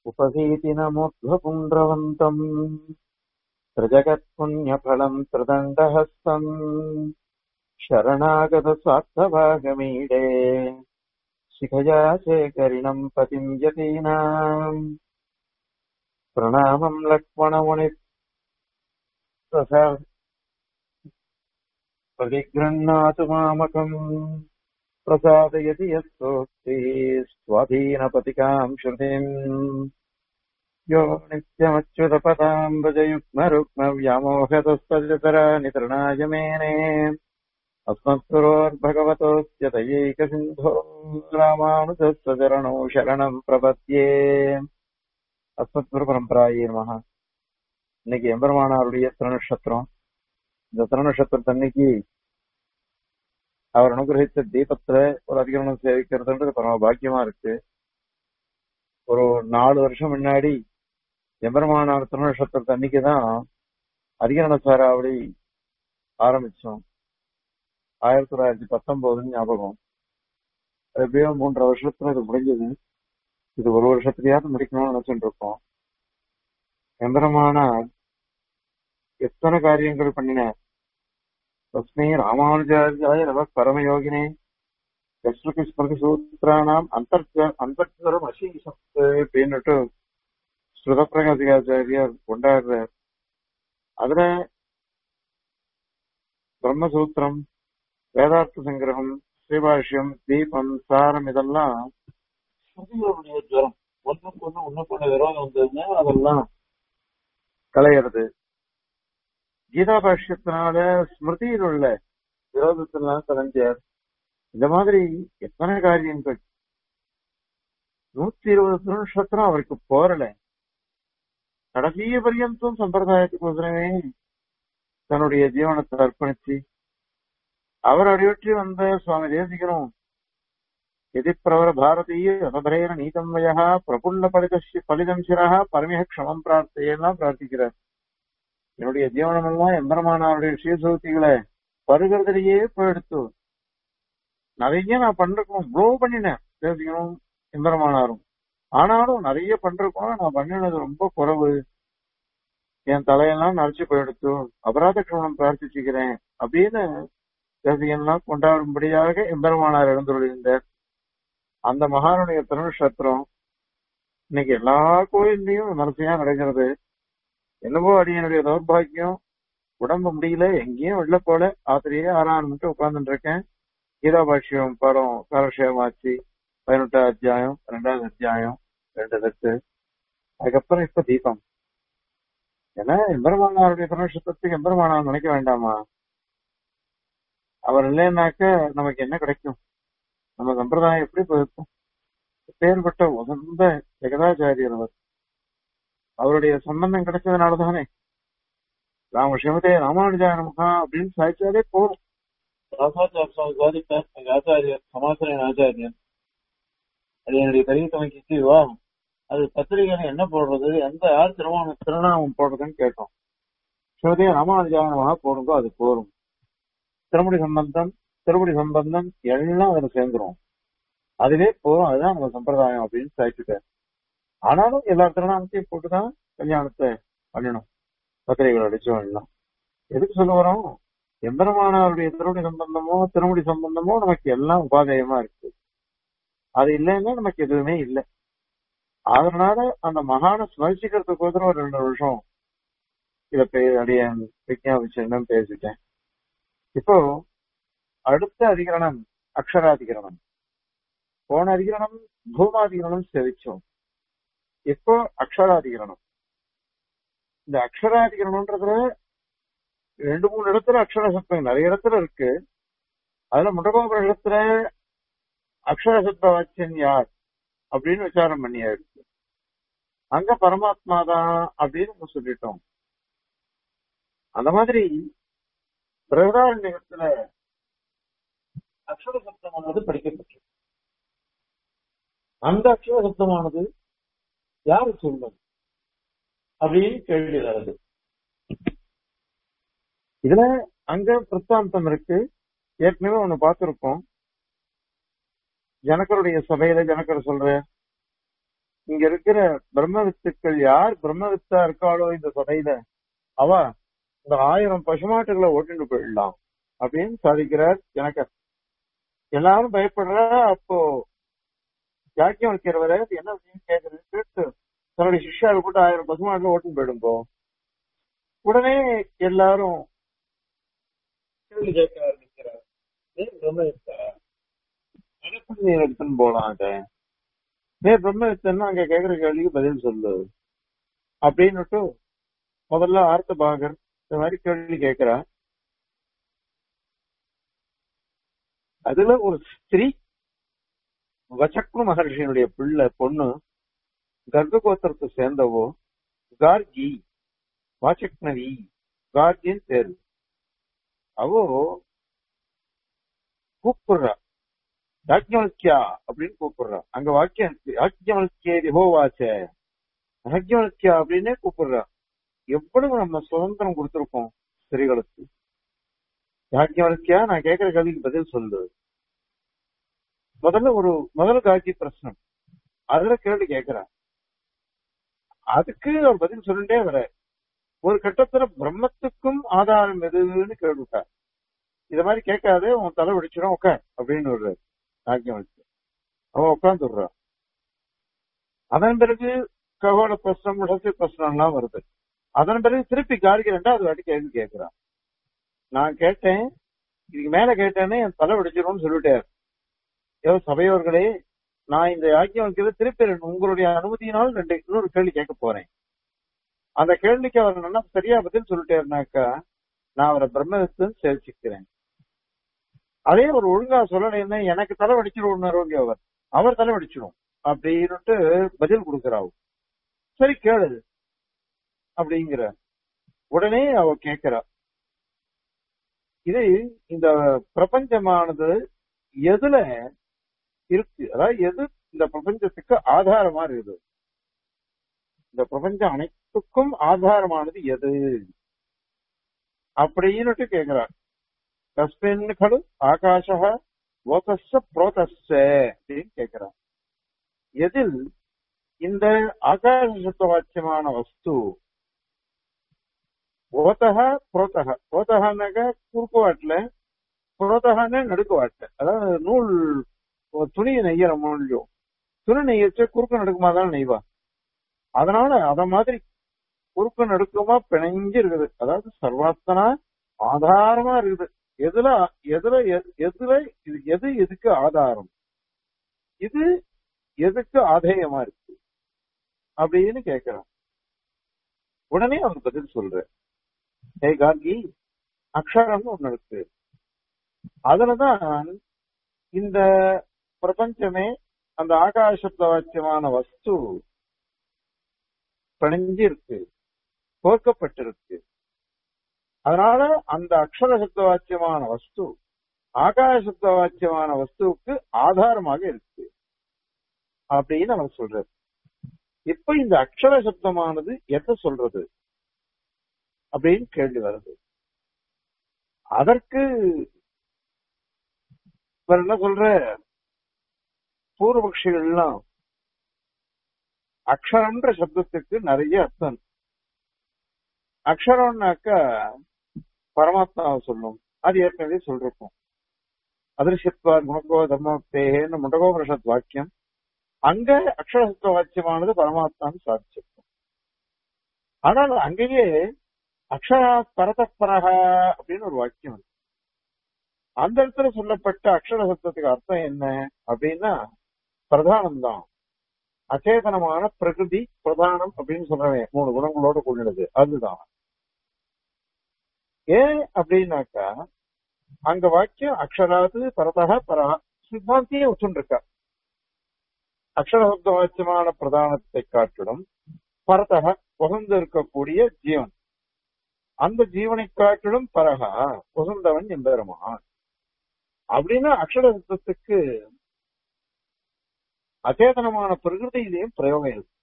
उपभीतिनमुद्ध्वपुण्ड्रवन्तम् त्रिजगत्पुण्यफलम् त्रिदण्डहस्तम् शरणागतस्वार्थभागमीडे शिखया शेखरिणम् पतिम् यतीनाम् प्रणामम् लक्ष्मणमुनि प्रतिगृह्णातु मामकम् प्रसादयति यस्तोक्ति स्वाधीनपतिकाम् श्रुतिम् यो नित्यमच्युतपदाम् भजयुग्मरुग्मव्यामोहतस्तजतराणि तृणाय मेने अस्मत्पुरोर्भगवतोऽस्य दयैकसिन्धो रामानुजस्य चरणौ शरणम् प्रपद्ये அஸ்மத்குரு பரம்பராயே நமக இன்னைக்கு எம்பெருமானாருடைய திருநட்சத்திரம் இந்த திருநட்சத்திரத்தன்னைக்கு அவர் அனுகிரகித்த தீபத்துல ஒரு அதிகரணம் சேவிக்கிறதுன்றது பரம பாக்கியமா இருக்கு ஒரு நாலு வருஷம் முன்னாடி எம்பெருமானார் திருநட்சத்திரத்தன்னைக்கு தான் அதிகரண சாராவளி ஆரம்பிச்சோம் ஆயிரத்தி தொள்ளாயிரத்தி பத்தொன்பதுன்னு ஞாபகம் எப்படியோ மூன்றரை வருஷத்துல இது முடிஞ்சது இது ஒரு வருஷத்துலயாவது முடிக்கணும்னு நினைச்சுட்டு இருக்கோம் எம்பெருமானார் எத்தனை காரியங்கள் பண்ணினார் தஸ்மை ராமானுஜாரியாய ரவ பரமயோகினே கஸ்ருதி ஸ்மிருதி சூத்திரானாம் அந்தர்ஜ அந்தர்ஜரம் அசீசம் அப்படின்னுட்டு ஸ்ருதப்பிரகாசிகாச்சாரியார் கொண்டாடுறார் அதுல பிரம்மசூத்திரம் வேதார்த்த சங்கிரகம் ஸ்ரீபாஷ்யம் தீபம் சாரம் இதெல்லாம் ஸ்ருதிகளுடைய ஜுரம் ஒண்ணுக்கு ஒண்ணு ஒண்ணுக்கு ஒண்ணு விரோதம் வந்ததுன்னா அதெல்லாம் கலையிறது கீதா பாஷ்யத்தினால ஸ்மிருதியில் உள்ள விரோதத்தினால கலைஞர் இந்த மாதிரி எத்தனை காரியங்கள் நூத்தி இருபது திருநட்சத்திரம் அவருக்கு போரல கடைசிய பரியந்தம் சம்பிரதாயத்துக்கோசரமே தன்னுடைய ஜீவனத்தை அர்ப்பணிச்சு அவர் அடியொற்றி வந்த சுவாமி தேசிகனும் यदि प्रवर भारतीय रथभरेण नीतम वयः பிரபுல்ல பலிதஸ்ய பலிதம் சிரஹ பரமிக க்ஷமம் பிரார்த்தையெல்லாம் பிரார்த்திக்கிறார் என்னுடைய ஜீவனமெல்லாம் எம்பெருமானாருடைய ஸ்ரீசூத்திகளை பருகிறதுலயே போயிடுத்து நிறைய நான் பண்றோம் ப்ளோ பண்ணினேன் பேசிக்கணும் எம்பெருமானாரும் ஆனாலும் நிறைய பண்றோம் நான் பண்ணினது ரொம்ப குறைவு என் தலையெல்லாம் நரைச்சு போயிடுத்து அபராத க்ஷமம் பிரார்த்திச்சுக்கிறேன் அப்படின்னு தேசிகன்லாம் கொண்டாடும்படியாக எம்பெருமானார் எழுந்துள்ளார் அந்த மகானுடைய திருநட்சத்திரம் இன்னைக்கு எல்லா கோயில்லையும் விமர்சையா நடக்கிறது என்னவோ அடியனுடைய தௌர்பாகியம் உடம்பு முடியல எங்கேயும் வெளில போல ஆத்திரியே ஆறான்னு உட்கார்ந்துட்டு இருக்கேன் கீதா பாஷ்யம் படம் காலக்ஷேமாச்சு பதினெட்டாம் அத்தியாயம் ரெண்டாவது அத்தியாயம் ரெண்டு தட்டு அதுக்கப்புறம் இப்ப தீபம் ஏன்னா எம்பெருமானாருடைய திருநட்சத்திரத்துக்கு எம்பெருமானார் நினைக்க வேண்டாமா அவர் இல்லைன்னாக்க நமக்கு என்ன கிடைக்கும் நம்ம சம்பிரதாயம் எப்படி போயிருக்கும் பேர்பட்ட உகந்த ஜெகதாச்சாரியர் அவர் அவருடைய சம்பந்தம் கிடைச்சதுனால தானே ராம சிவதே ராமானுஜாய நமகா அப்படின்னு சாய்ச்சாலே போதும் ராசாச்சார சுவாமி சாதித்தார் எங்க ஆச்சாரியர் சமாசரின் ஆச்சாரியன் அது என்னுடைய பெரிய துணைக்கு விவாகம் அது பத்திரிகையில என்ன போடுறது எந்த யார் திருமணம் திருநாமம் போடுறதுன்னு கேட்டோம் சிவதே ராமானுஜாய நமகா போடுங்க அது போரும் திருமுடி சம்பந்தம் திருப்படி சம்பந்தம் எல்லாம் அதுல சேர்ந்துரும் அதுவே போதும் அதுதான் நம்ம சம்பிரதாயம் அப்படின்னு சாய்ச்சிட்டார் ஆனாலும் எல்லா திருநாமத்தையும் போட்டுதான் கல்யாணத்தை பண்ணணும் பத்திரிகைகள் அடிச்சு பண்ணலாம் எதுக்கு சொல்ல வரோம் எம்பெருமானாருடைய திருமுடி சம்பந்தமோ திருமுடி சம்பந்தமோ நமக்கு எல்லாம் உபாதேயமா இருக்கு அது இல்லைன்னா நமக்கு எதுவுமே இல்லை அதனால அந்த மகான ஸ்மரிச்சுக்கிறதுக்கு ஒரு ரெண்டு வருஷம் இத அடிய விஜயாபிச்சேன் பேசிட்டேன் இப்போ அடுத்த அதிகரணம் அக்ஷராதிகரணம் போன அதிகரணம் பூமாதிகரணம் சேவிச்சோம் இப்போ அக்ஷராதிகரணம் இந்த அக்ஷராதிகரணம்ன்றதுல ரெண்டு மூணு இடத்துல அக்ஷர சத்தம் நிறைய இடத்துல இருக்கு அதுல முண்டகோபுர இடத்துல அக்ஷர சத்த வாச்சியன் யார் அப்படின்னு விசாரம் பண்ணியாயிருக்கு அங்க பரமாத்மா தான் அப்படின்னு சொல்லிட்டோம் அந்த மாதிரி பிரகதாரண்யத்துல அக்ஷர சப்தமானது படிக்கப்பட்டது அந்த அக்ஷர சப்தமானது யாரு சொல்வது அப்படின்னு கேள்வி வருது இதுல அங்க பிரத்தாந்தம் இருக்கு ஏற்கனவே ஒண்ணு பார்த்திருக்கோம் ஜனகருடைய சபையில ஜனகர் சொல்ற இங்க இருக்கிற பிரம்ம வித்துக்கள் யார் பிரம்ம வித்தா இருக்காளோ இந்த சதையில அவ இந்த ஆயிரம் பசுமாட்டுகளை ஓட்டிட்டு போயிடலாம் அப்படின்னு சாதிக்கிறார் எனக்கு எல்லாரும் பயப்படுறா அப்போ யாக்கியம் வைக்கிறவரை என்ன விஷயம் கேட்கறது கேட்டு தன்னுடைய சிஷ்யாவை கூட ஆயிரம் பசுமாட்டுல ஓட்டின்னு போயிடும்போ உடனே எல்லாரும் கேள்வி கேட்க ஆரம்பிக்கிறார் ஏன் பிரம்மவித்தா அதுக்கு நீ எடுத்துன்னு போலாம் அத ஏன் பிரம்மவித்தன்னா அங்க கேக்குற கேள்விக்கு பதில் சொல்லு அப்படின்னுட்டு முதல்ல ஆர்த்த பாகர் இந்த மாதிரி கேள்வி கேட்கிறா அதுல ஒரு ஸ்திரீ வசக்ரு மகர்ஷியினுடைய பிள்ளை பொண்ணு கர்ப்பகோத்திரத்தை சேர்ந்தவோ கார்கி வாசக்னவி கார்கின்னு பேரு அவோ கூப்பிடுறா யாக்கியவல்கியா அப்படின்னு கூப்பிடுறா அங்க வாக்கியம் இருக்கு யாக்கியவல்கியே விபோவாச்ச யாக்கியவல்கியா அப்படின்னே கூப்பிடுறா எவ்வளவு நம்ம சுதந்திரம் கொடுத்திருக்கோம் ஸ்திரீகளுக்கு யாக்கியவல்கியா நான் கேட்கிற கேள்விக்கு பதில் சொல்லு முதல்ல ஒரு முதல் காட்சி பிரச்சனம் அதுல கேள்வி கேட்கிறா அதுக்கு அவர் பதில் சொல்லிட்டே வர ஒரு கட்டத்துல பிரம்மத்துக்கும் ஆதாரம் எதுன்னு கேட்டுட்டார் இத மாதிரி கேட்காதே உன் தலை வெடிச்சிடும் உட்கார் அப்படின்னு விடுறாரு ஆக்கியம் வச்சு அவன் உட்கார்ந்து விடுறா அதன் பிறகு ககோட பிரச்சனம் முடசி பிரச்சனம் எல்லாம் வருது அதன் பிறகு திருப்பி காரிக்கு ரெண்டாவது வாட்டி கேள்வி கேட்கிறான் நான் கேட்டேன் இதுக்கு மேல கேட்டேன்னு என் தலை வெடிச்சிரும்னு சொல்லிட்டார் ஏதோ சபையோர்களே நான் இந்த யாக்கியம் வைக்கிறது திருப்பி ரெண்டு- உங்களுடைய அனுமதியினால் ரெண்டு இன்னொரு கேள்வி கேட்க போறேன் அந்த கேள்விக்கு அவர் நல்லா சரியா பதில் சொல்லிட்டாருனாக்கா நான் அவரை பிரம்மதத்துன்னு சேர்ச்சிக்கிறேன் அதே ஒரு ஒழுங்கா சொல்லலைன்னா எனக்கு தலை வடிச்சிடும் அவர் அவர் தலை வடிச்சிடும் அப்படின்னுட்டு பதில் கொடுக்கிறாவு சரி கேளு அப்படிங்கிற உடனே அவ கேக்குறா இது இந்த பிரபஞ்சமானது எதுல இருக்கு அதாவது எது இந்த பிரபஞ்சத்துக்கு ஆதாரமா இருக்குது இந்த பிரபஞ்சம் அனைத்துக்கும் ஆதாரமானது எது அப்படின்னுட்டு கேக்குறார் தஸ்மின் கடு ஆகாஷ ஓதஸ்ஸ புரோதஸ்ஸ அப்படின்னு கேக்குறார் எதில் இந்த ஆகாசத்துவாச்சியமான வஸ்து ஓதக புரோதக ஓதகனாக்க குறுக்கு வாட்டுல புரோதகன்னு நடுக்கு வாட்டுல அதாவது நூல் ஒரு துணியை நெய்யற மூலியம் துணி நெய்யச்ச குறுக்கு நடுக்குமா தான் நெய்வா அதனால அத மாதிரி குறுக்கு நடுக்கமா பிணைஞ்சு இருக்குது அதாவது சர்வாத்தனா ஆதாரமா இருக்குது எதுல எதுல எ- எதுல இது எது எதுக்கு ஆதாரம் இது எதுக்கு ஆதேயமா இருக்கு அப்படின்னு கேக்குறான் உடனே அவர் பதில் சொல்ற ஹே கார்கி அக்ஷரம்னு ஒண்ணு இருக்கு அதுலதான் இந்த பிரபஞ்சமே அந்த ஆகாசத்தவாச்சியமான வஸ்து பிணைஞ்சு இருக்கு கோர்க்கப்பட்டிருக்கு அதனால அந்த அக்ஷர சப்தவாச்சியமான வஸ்து ஆகாய சப்தவாச்சியமான வஸ்துவுக்கு ஆதாரமாக இருக்கு அப்படின்னு அவர் சொல்றாரு இப்ப இந்த அக்ஷர சப்தமானது எதை சொல்றது அப்படின்னு கேள்வி வருது அதற்கு இவர் என்ன சொல்ற பூர்வபக்ஷிகள்லாம் அக்ஷரம்ன்ற சப்தத்துக்கு நிறைய அர்த்தம் அக்ஷரம்னாக்கா பரமாத்மாவை சொல்லும் அது ஏற்கனவே சொல்றோம் அதிர்ஷத்வா குணகோ தர்மத்தேன்னு முண்டகோபனிஷத் வாக்கியம் அங்க அக்ஷரசத்துவ வாக்கியமானது பரமாத்மான்னு சாதிச்சிருக்கும் ஆனால் அங்கேயே அக்ஷரா பரதப்பரகா அப்படின்னு ஒரு வாக்கியம் இருக்கு அந்த இடத்துல சொல்லப்பட்ட அக்ஷர சப்தத்துக்கு அர்த்தம் என்ன அப்படின்னா பிரதானம் தான் அச்சேதனமான பிரகிருதி பிரதானம் அப்படின்னு சொல்றேன் மூணு குணங்களோட கூடினது அதுதான் ஏன் அப்படின்னாக்கா அங்க வாக்கியம் அக்ஷராது பரதக பரஹ சித்தாந்தியே ஒத்துருக்கா அக்ஷரசப்த வாக்கியமான பிரதானத்தை காட்டிலும் பரதக உகந்து இருக்கக்கூடிய ஜீவன் அந்த ஜீவனை காட்டிலும் பரகா உகந்தவன் எம்பெருமான் அப்படின்னா அக்ஷர சப்தத்துக்கு அச்சேதனமான பிரகிருதியிலையும் பிரயோகம் இருக்கு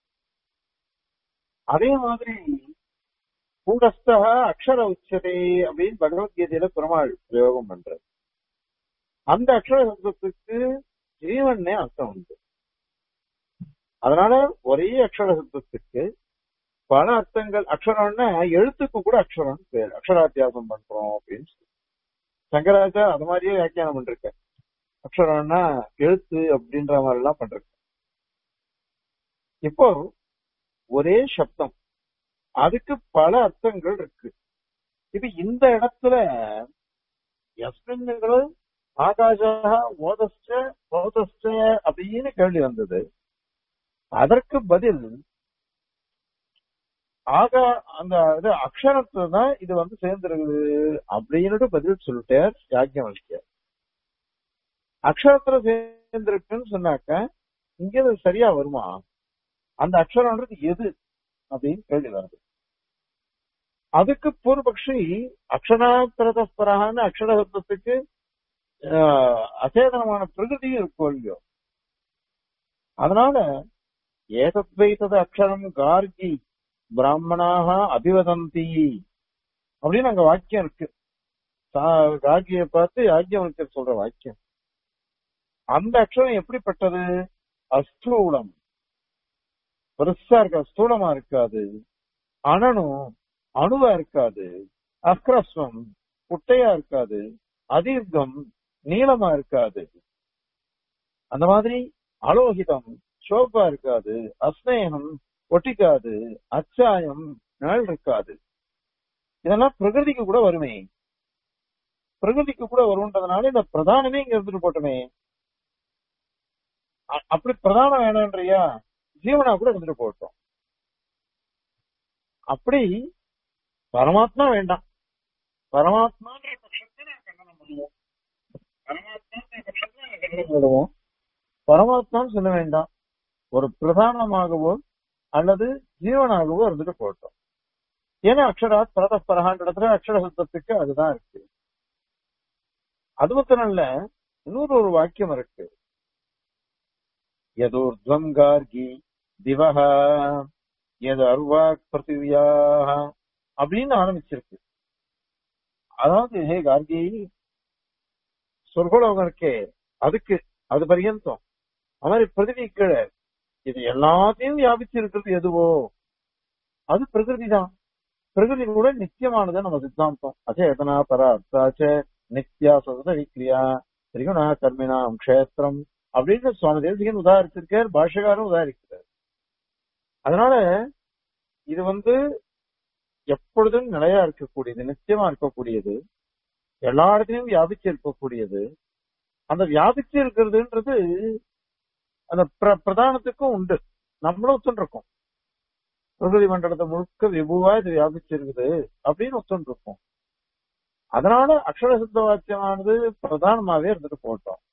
அதே மாதிரி கூடஸ்தா அக்ஷர உச்சதே அப்படின்னு பகவத்கீதையில பெருமாள் பிரயோகம் பண்றாரு அந்த அக்ஷர சப்தத்துக்கு ஜீவன்னே அர்த்தம் உண்டு அதனால ஒரே அக்ஷர சப்தத்துக்கு பல அர்த்தங்கள் அக்ஷரம்னா எழுத்துக்கு கூட அக்ஷரம் பேர் அக்ஷராத்தியாசம் பண்றோம் அப்படின்னு சொல்லி சங்கராச்சா அது மாதிரியே வியாக்கியானம் பண்ணிருக்க அக்ஷரம்னா எழுத்து அப்படின்ற மாதிரி எல்லாம் பண்றது இப்போ ஒரே சப்தம் அதுக்கு பல அர்த்தங்கள் இருக்கு இப்ப இந்த இடத்துல எஸ்மின்னுಗಳು ஆகாஷ ஓதஸ்ட ஓதஸ்ட அப்படின்னு கேள்வி வந்தது அதற்கு பதில் ஆக அந்த இது அக்ஷரத்தை தான் இது வந்து சேர்ந்துருக்குது அப்படின்னு பதில் சொல்லிட்டார் யாக்கியவல்கியார் அக்ஷரத்துல சேர்ந்திருக்குன்னு சொன்னாக்க இங்க அது சரியா வருமா அந்த அக்ஷரம்ன்றது எது அப்படின்னு கேள்வி வருது அதுக்கு பூர்வபக்ஷி அக்ஷராத்திரதஸ்பரான்னு அக்ஷர சப்தத்துக்கு ஆஹ், அசேதனமான பிரகிருதியும் இருக்கும் இல்லையோ அதனால ஏதத்வைத்தது அக்ஷரம் கார்கி பிராமணாக அபிவதந்தி அப்படின்னு அங்க வாக்கியம் இருக்கு சா- கார்கியை பார்த்து யாக்கியவனுக்கு சொல்ற வாக்கியம் அந்த அக்ஷரம் எப்படிப்பட்டது அஸ்தூலம் பெருசா இருக்க ஸ்தூலமா இருக்காது அனனும் அணுவா இருக்காது அக்ரஸ்வம் குட்டையா இருக்காது அதீர்க்கம் நீளமா இருக்காது அந்த மாதிரி அலோகிதம் சோப்பா இருக்காது அஸ்நேகம் ஒட்டிக்காது அச்சாயம் நிழல் இருக்காது இதெல்லாம் பிரகிருதிக்கு கூட வருமே பிரகிருதிக்கு கூட வரும்ன்றதுனால இந்த பிரதானமே இங்க இருந்துட்டு போட்டோமே அ- அப்படி பிரதானம் வேணான்றியா ஜீவனா கூட இருந்துட்டு போட்டோம் அப்படி பரமாத்மா வேண்டாம் பரமாத்மான்ற பட்சத்தை நான் கண்டனம் பண்ணுவோம் பரமாத்மான்ற பட்சத்தை நான் கண்டனம் பண்ணுவோம் பரமாத்மான்னு சொல்ல வேண்டாம் ஒரு பிரதானமாகவோ அல்லது ஜீவனாகவோ இருந்துட்டு போட்டோம் ஏன்னா அக்ஷராத் பரதப்பரகான்ற இடத்துல அக்ஷர சப்தத்துக்கு அதுதான் இருக்கு அது மாத்திரம் இல்ல இன்னொரு ஒரு வாக்கியம் இருக்கு யதூர்த்வம் கார்கி திவஹ எது அர்வாக் பிருத்திவியா அப்படின்னு ஆரம்பிச்சிருக்கு அதாவது ஹே கார்கி சொர்க்கலோகம் இருக்கே அதுக்கு அது பரியந்தம் அது மாதிரி பிரதிவி கீழே இது எல்லாத்தையும் வியாபிச்சு இருக்கிறது எதுவோ அது பிரகிருதி தான் பிரகிருதி கூட நித்தியமானது நம்ம சித்தாந்தம் அச்சேதனா பர அர்த்தாச்ச நித்யா சதத விக்ரியா திரிகுணா கர்மினாம் க்ஷேத்திரம் அப்படின்னு சுவாமி தேசிகன் உதாரிச்சிருக்கார் பாஷகாரும் உதாரிக்கிறார் அதனால இது வந்து எப்பொழுதும் நிலையா இருக்கக்கூடியது நிச்சயமா இருக்கக்கூடியது எல்லா இடத்துலயும் வியாபிச்சு இருக்கக்கூடியது அந்த வியாபிச்சு இருக்கிறதுன்றது அந்த பிர- பிரதானத்துக்கும் உண்டு நம்மளும் ஒத்துருக்கோம் பிரகிருதி மண்டலத்தை முழுக்க விபுவா இது வியாபிச்சு இருக்குது அப்படின்னு ஒத்துருக்கோம் அதனால அக்ஷர சித்த வாக்கியமானது பிரதானமாவே இருந்துட்டு போட்டோம்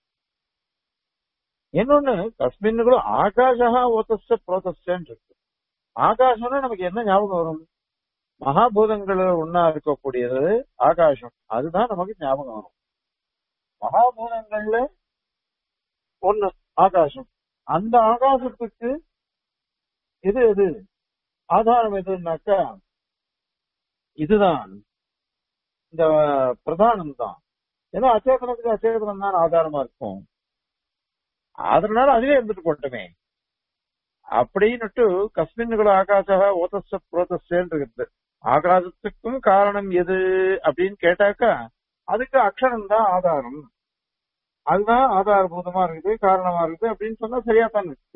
இன்னொன்னு தஸ்மின்னுக்குள்ள ஆகாஷா ஓதஸ்ட புரோதஸ்டன்னு இருக்கு ஆகாசம்னா நமக்கு என்ன ஞாபகம் வரும் மகாபூதங்கள் ஒன்னா இருக்கக்கூடியது ஆகாசம் அதுதான் நமக்கு ஞாபகம் வரும் மகாபூதங்கள்ல ஒண்ணு ஆகாசம் அந்த ஆகாசத்துக்கு இது எது ஆதாரம் எதுனாக்கா இதுதான் இந்த பிரதானம் தான் ஏன்னா அச்சேதனத்துக்கு அச்சேதனம் தான் ஆதாரமா இருக்கும் அதனால அதுவே இருந்துட்டு போட்டோமே அப்படின்னுட்டு கஸ்மின்னுகள் ஆகாச ஓதஸ்ட புரோதஸ்டேன்னு இருக்குது ஆகாசத்துக்கும் காரணம் எது அப்படின்னு கேட்டாக்கா அதுக்கு அக்ஷரம் தான் ஆதாரம் அதுதான் ஆதாரபூதமா இருக்குது காரணமா இருக்குது அப்படின்னு சொன்னா சரியா தான் இருக்கு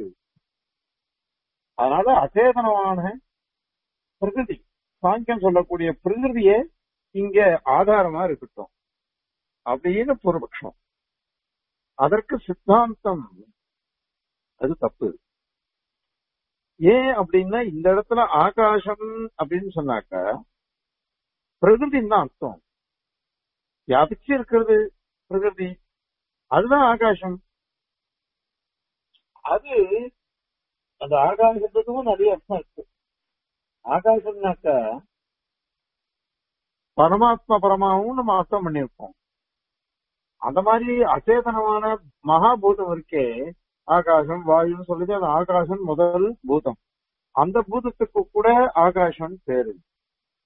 அதனால அச்சேதனமான பிரகிருதி சாங்கியம் சொல்லக்கூடிய பிரகிருதியே இங்க ஆதாரமா இருக்கட்டும் அப்படின்னு பூர்வபக்ஷம் அதற்கு சித்தாந்தம் அது தப்பு ஏன் அப்படின்னா இந்த இடத்துல ஆகாசம் அப்படின்னு சொன்னாக்க பிரகிருதின்னு தான் அர்த்தம் வியாபிச்சு இருக்கிறது பிரகிருதி அதுதான் ஆகாசம் அது அந்த ஆகாசத்துக்கும் நிறைய அர்த்தம் இருக்கு ஆகாசம்னாக்க பரமாத்மா பரமாவும் நம்ம அர்த்தம் பண்ணியிருக்கோம் அந்த மாதிரி அச்சேதனமான மகாபூதம் இருக்கே ஆகாசம் வாயுன்னு சொல்லிட்டு அந்த ஆகாசம் முதல் பூதம் அந்த பூதத்துக்கு கூட ஆகாசம் பேரு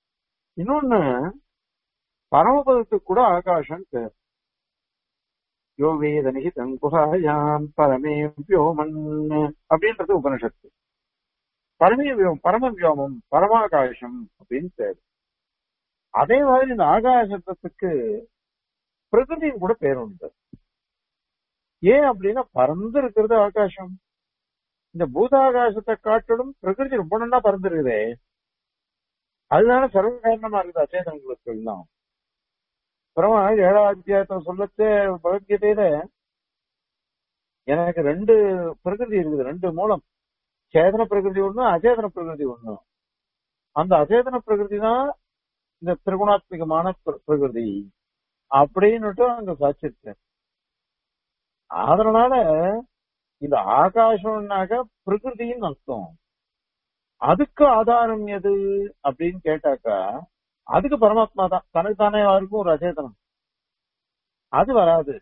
இன்னொன்னு பரமபதத்துக்கு கூட ஆகாசம் பேரு யோ வேத நிகிதம் குஹாயாம் பரமே வியோமன் அப்படின்றது உபனிஷத்து பரமே வியோம் பரம வியோமம் பரமாகாசம் அப்படின்னு பேர் அதே மாதிரி இந்த ஆகாசத்துக்கு பிரகிருதியும் கூட பேர் உண்டு ஏன் அப்படின்னா பறந்து இருக்கிறது ஆகாசம் இந்த பூதாகாசத்தை காட்டிலும் பிரகிருதி ரொம்ப நல்லா பறந்து இருக்குதே அதுதானே சர்வகாரணமா இருக்குது அச்சேதனங்களுக்கு எல்லாம் அப்புறமா ஏழாம் அத்தியாயத்தை சொல்லச்சே பகவத்கீதையில எனக்கு ரெண்டு பிரகிருதி இருக்குது ரெண்டு மூலம் சேதன பிரகிருதி ஒண்ணு அச்சேதன பிரகிருதி ஒண்ணு அந்த அச்சேதன பிரகிருதி தான் இந்த திரிகுணாத்மிகமான பிர- பிரகிருதி அப்படின்னுட்டு அங்க சாட்சிருக்கேன் அதனால இந்த ஆகாசம்னாக்க பிரகிருதின்னு அர்த்தம் அதுக்கு ஆதாரம் எது அப்படின்னு கேட்டாக்கா அதுக்கு பரமாத்மா தான் தனக்கு தானே இருக்கும் ஒரு அச்சேதனம் அது வராது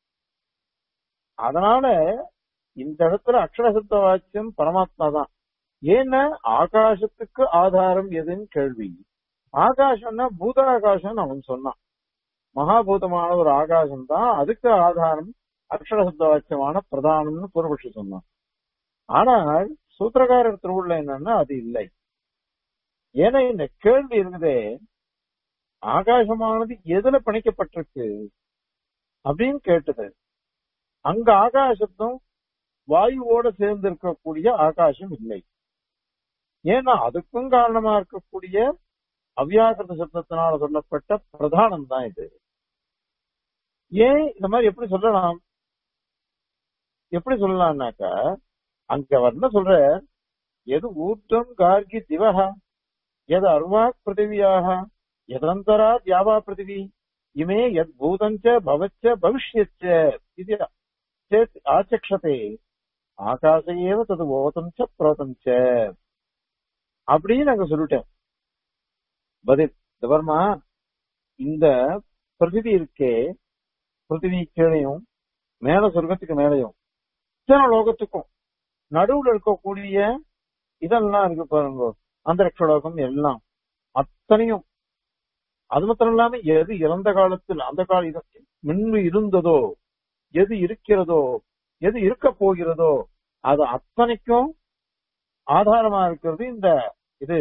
அதனால இந்த இடத்துல அக்ஷரசத்த வாக்கியம் பரமாத்மா தான் ஏன்னா ஆகாசத்துக்கு ஆதாரம் எதுன்னு கேள்வி ஆகாசம்னா பூதாகாசம் அவன் சொன்னான் மகாபூதமான ஒரு ஆகாசம் தான் அதுக்கு ஆதாரம் அக்ஷரசத்த வாக்கியமான பிரதானம்னு பூர்வபட்சி சொன்னான் ஆனால் சூத்திரகாரர் திருவுள்ள என்னன்னா அது இல்லை ஏன்னா இந்த கேள்வி இருக்குதே ஆகாசமானது எதுல பிணைக்கப்பட்டிருக்கு அப்படின்னு கேட்டது அங்க ஆகாசத்தும் வாயுவோட சேர்ந்து இருக்கக்கூடிய ஆகாசம் இல்லை ஏன்னா அதுக்கும் காரணமா இருக்கக்கூடிய அவ்யாக்கிருத சப்தத்தினால சொல்லப்பட்ட பிரதானம் தான் இது ஏன் இந்த மாதிரி எப்படி சொல்லலாம் எப்படி சொல்லலாம்னாக்கா அங்க அவர் என்ன சொல்ற எது ஊர்த்தம் கார்கி திவஹா எது அருவாக் பிருத்திவியாக எதந்தரா தியாவா பிருத்திவி இமே யத் பூதஞ்ச பவச்ச பவிஷ்யச்ச இது சேத் ஆச்சக்ஷதே ஆகாச ஏவ தது ஓதம் ச புரோதம் ச அப்படின்னு நாங்க சொல்லிட்டேன் பதில் தவர்மா இந்த பிருத்திவி இருக்கே பிருத்திவி கீழையும் மேல சொர்க்கத்துக்கு மேலையும் இத்தனை லோகத்துக்கும் நடுவுல இருக்கக்கூடிய இதெல்லாம் இருக்கு பாருங்க அந்த லோகம் எல்லாம் அத்தனையும் அது மாத்திரம் இல்லாம எது இறந்த காலத்தில் அந்த கால இது முன்பு இருந்ததோ எது இருக்கிறதோ எது இருக்க போகிறதோ அது அத்தனைக்கும் ஆதாரமா இருக்கிறது இந்த இது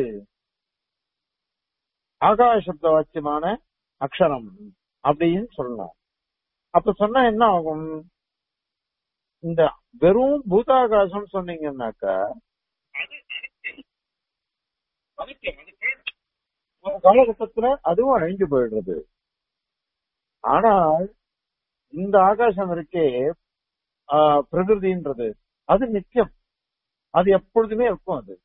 ஆகாசப்த வாக்கியமான அக்ஷரம் அப்படின்னு சொல்லணும் அப்ப சொன்னா என்ன ஆகும் இந்த வெறும் பூதாகாசம் சொன்னீங்கன்னாக்கா ஒரு காலகட்டத்துல அதுவும் அழிஞ்சு போயிடுறது ஆனால் இந்த ஆகாசம் இருக்கே ஆஹ், பிரகிருதின்றது அது நித்தியம் அது எப்பொழுதுமே இருக்கும் அது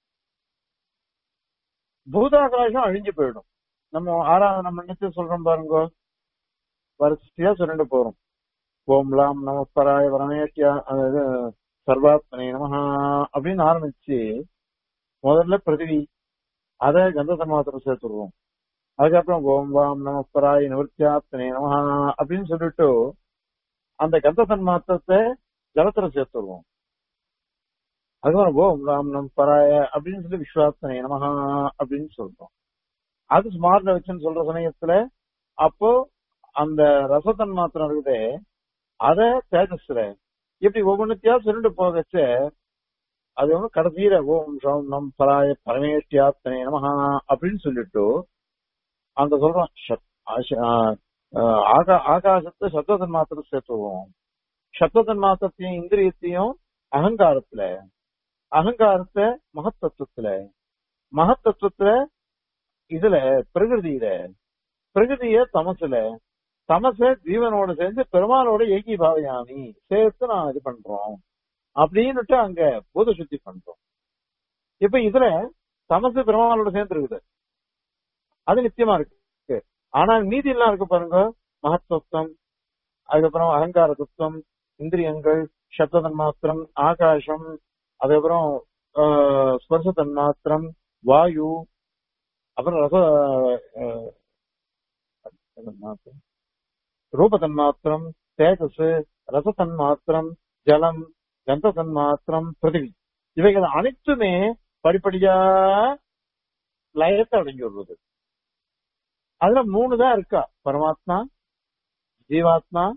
பூதாகாசம் அழிஞ்சு போயிடும் நம்ம ஆறாவது நம்ம நித்தியம் சொல்றோம் பாருங்க வரிசையா சொல்லிட்டு போறோம் ஓம் லாம் நம பராய வரமேட்டியா அதாவது சர்வாத்மனே நமஹா அப்படின்னு ஆரம்பிச்சு முதல்ல பிருத்திவி அதை கந்த மாத்திரம் சேர்த்துடுவோம் அதுக்கப்புறம் ஓம் வாம் நம பராய நிவர்த்தியாத்மனே நமஹா அப்படின்னு சொல்லிட்டு அந்த கந்த தன்மாத்திரத்தை ஜலத்துல சேர்த்துடுவோம் அதுக்கப்புறம் ஓம் ராம் நம் பராய அப்படின்னு சொல்லி விஸ்வாத்மனே நமஹா அப்படின்னு சொல்றோம் அது ஸ்மார்ட்ல வச்சுன்னு சொல்ற சமயத்துல அப்போ அந்த ரசத்தன் மாத்திரம் இருக்குதே அத தேஜஸ்ல இப்படி ஒவ்வொன்னுத்தையா சொல்லிட்டு போகச்ச அது வந்து கடைசியில ஓம் ஷம் நம் பராய பரமேஷ்டியாத்தனே நமஹா அப்படின்னு சொல்லிட்டு அங்க சொல்றோம் சத்- ஆஷ- ஆஹ் ஆஹ் ஆகா- ஆகாசத்தை சத்ததன் மாத்திரம் சேர்த்துவோம் சத்ததன் மாத்திரத்தையும் இந்திரியத்தையும் அகங்காரத்துல அகங்காரத்தை மகத்தத்துவத்துல மகத்தத்துவத்துல இதுல பிரகிருதியில பிரகிருதிய தமசுல தமச ஜீவனோட சேர்ந்து பெருமாளோட ஏகி பாவயாமி சேர்த்து நான் இது பண்றோம் அப்படின்னுட்டு அங்க பூத சுத்தி பண்றோம் இப்ப இதுல தமசு பெருமாளோட சேர்ந்து இருக்குது அது நிச்சயமா இருக்கு ஆனால் மீதி எல்லாம் இருக்கு பாருங்க மகத்துவம் அதுக்கப்புறம் அகங்கார தத்துவம் இந்திரியங்கள் சப்த தன்மாத்திரம் ஆகாசம் அதுக்கப்புறம் ஆஹ், ஸ்பர்ச தன்மாத்திரம் வாயு அப்புறம் ரச ஆஹ், தன்மாத்திரம் ரூப தன்மாத்திரம் தேஜஸ் ரச தன்மாத்திரம் ஜலம் கந்த தன்மாத்திரம் பிருத்திவி இவைகள் அனைத்துமே படிப்படியா லயத்தை அடங்கி வருவது அதுல மூணு தான் இருக்கா பரமாத்மா ஜீவாத்மா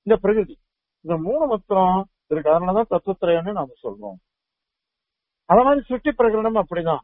இந்த பிரகிருதி இந்த மூணு மொத்தம் இதுக்கு காரணம் தான் தத்துவத்திரையன்னு நாம சொல்றோம் அத மாதிரி சுட்டி பிரகரணம் அப்படிதான்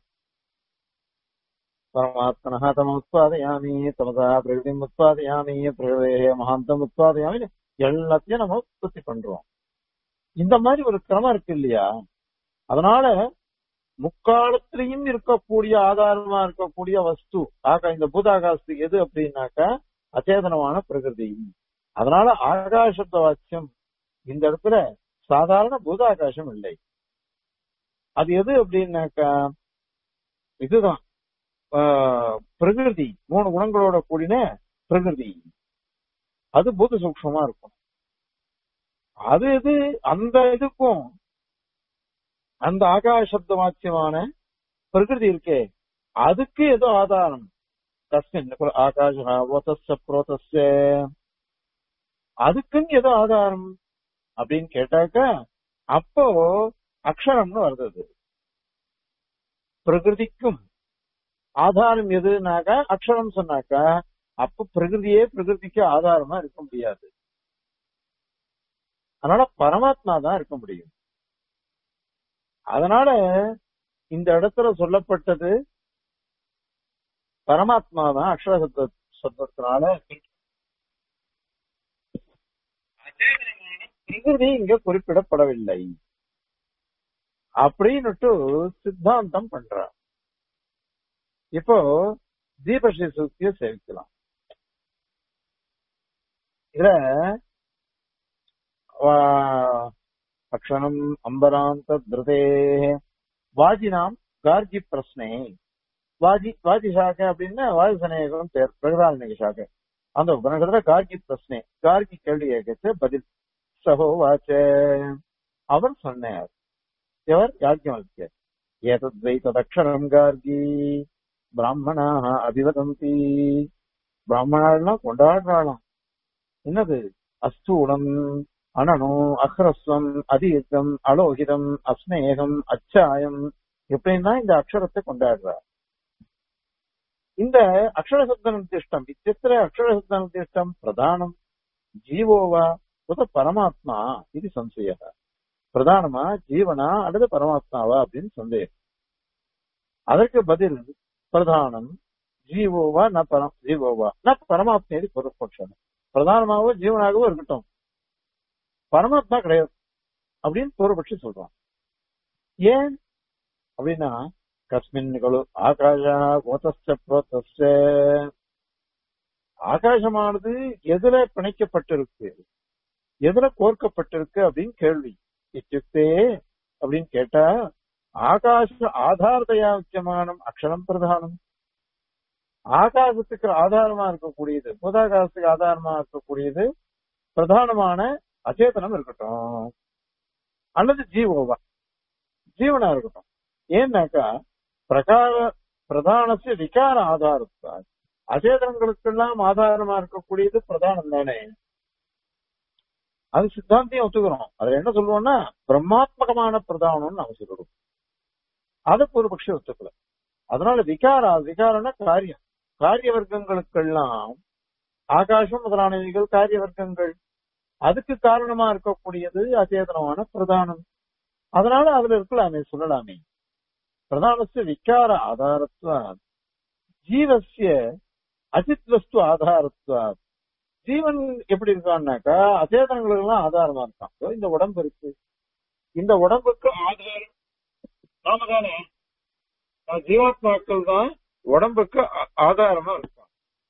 பரமாத்மனா தம உத்பாதயாமி தமதா பிரகிருதி உத்பாதயாமி பிரகிருதே மகாந்தம் உத்பாதயாமி எல்லாத்தையும் நம்ம உற்பத்தி பண்றோம் இந்த மாதிரி ஒரு கிரமம் இருக்கு இல்லையா அதனால முக்காலத்திலையும் இருக்கக்கூடிய ஆதாரமா இருக்கக்கூடிய வஸ்து ஆகா இந்த பூதாகாசத்துக்கு எது அப்படின்னாக்கா அச்சேதனமான பிரகிருதி அதனால ஆகாசத்த வாக்கியம் இந்த இடத்துல சாதாரண பூதாகாசம் இல்லை அது எது அப்படின்னாக்கா இதுதான் ஆஹ், பிரகிருதி மூணு குணங்களோட கூடின பிரகிருதி அது பூத சூக்ஷமா இருக்கும் அது இது அந்த இதுக்கும் அந்த ஆகாசப்த வாக்கியமான பிரகிருதி இருக்கே அதுக்கு ஏதோ ஆதாரம் தஸ்மின் குல ஆகாஷ ஓதஸ்ய புரோதஸ்ய அதுக்குன்னு ஏதோ ஆதாரம் அப்படின்னு கேட்டாக்கா அப்போ அக்ஷரம்னு வருது அது. பிரகிருதிக்கும் ஆதாரம் எதுனாக்கா அக்ஷரம் சொன்னாக்கா அப்ப பிரகிருதியே பிரகிருதிக்கு ஆதாரமா இருக்க முடியாது அதனால பரமாத்மா தான் இருக்க முடியும் அதனால இந்த இடத்துல சொல்லப்பட்டது பரமாத்மா தான் அக்ஷர சப்த சப்தத்தினால பிரகிருதி இங்க குறிப்பிடப்படவில்லை அப்படின்னுட்டு சித்தாந்தம் பண்றார் இப்போ தீபஸ்ரீ சூக்திய சேவிக்கலாம் இதுல வா- அக்ஷணம் அம்பராந்த திருதே வாஜினாம் கார்கி பிரஸ்னே வாஜி வாஜி சாக்கை அப்படின்னா வாஜி சனேகம் பேர் பிரகதாரணிக சாக்கை அந்த உபநிடத்துல கார்கி பிரஸ்னே கார்கி கேள்வி கேட்கச்சு பதில் சகோ வாச்ச அவர் சொன்னார் இவர் யாக்கியவல்யர் ஏதத்வை ததக்ஷரம் கார்கி பிராமணாக அபிவதந்தி பிராமணாலாம் கொண்டாடுறாளாம் என்னது அஸ்தூலம் அனனு அஹ்ரஸ்வம் அதீர்க்கம் அலோகிதம் அஸ்நேகம் அச்சாயம் எப்படின்னா இந்த அக்ஷரத்தை கொண்டாடுறார் இந்த அக்ஷரசப்த நிர்திஷ்டம் இத்தியத்திர அக்ஷரசப்த நிர்திஷ்டம் பிரதானம் ஜீவோவா உத பரமாத்மா இது சம்சய பிரதானமா ஜீவனா அல்லது பரமாத்மாவா அப்படின்னு சந்தேகம் அதற்கு பதில் பிரதானம் ஜீவோவா ந பரம் ஜீவோவா ந பரமாத்மா இது பொருட்பட்சம் பிரதானமாகவோ ஜீவனாகவோ இருக்கட்டும் பரமாத்மா கிடையாது அப்படின்னு பூர்வபட்சி சொல்றான் ஏன் அப்படின்னா கஸ்மின் கலு ஆகாஷா கோதஸ்ட புரோதஸ்ட ஆகாசமானது எதுல பிணைக்கப்பட்டிருக்கு எதுல கோர்க்கப்பட்டிருக்கு அப்படின்னு கேள்வி இத்தியுக்தே அப்படின்னு கேட்டா ஆகாச ஆதாரதையா முக்கியமானம் அக்ஷரம் பிரதானம் ஆகாசத்துக்கு ஆதாரமா இருக்கக்கூடியது பூதாகாசத்துக்கு ஆதாரமா இருக்கக்கூடியது பிரதானமான அச்சேதனம் இருக்கட்டும் அல்லது ஜீவோவா ஜீவனா இருக்கட்டும் ஏன்னாக்கா பிரகார பிரதானசிய விகார ஆதாரத்தா அச்சேதனங்களுக்கெல்லாம் ஆதாரமா இருக்கக்கூடியது பிரதானம் தானே அது சித்தாந்தியம் ஒத்துக்கிறோம் அதுல என்ன சொல்லுவோம்னா பிரம்மாத்மகமான பிரதானம்னு நாம சொல்றோம் அது பூர்வபக்ஷி ஒத்துக்கல அதனால விகாரா விகாரம்னா காரியம் காரிய வர்க்கங்களுக்கெல்லாம் ஆகாசம் முதலானவைகள் காரிய வர்க்கங்கள் அதுக்கு காரணமா இருக்கக்கூடியது அச்சேதனமான பிரதானம் அதனால அதுல இருக்கலாமே சொல்லலாமே பிரதானஸ்ய விகார ஆதாரத்துவ ஜீவசிய அஜித் வஸ்து ஆதாரத்துவ ஜீவன் எப்படி இருக்கான்னாக்கா அச்சேதனங்களுக்கு எல்லாம் ஆதாரமா இருக்கான் இதோ இந்த உடம்பு இருக்கு இந்த உடம்புக்கு ஆதாரம் நாம தானே அஹ் ஜீவாத்மாக்கள் தான் உடம்புக்கு ஆ- ஆதாரமா இருக்கான்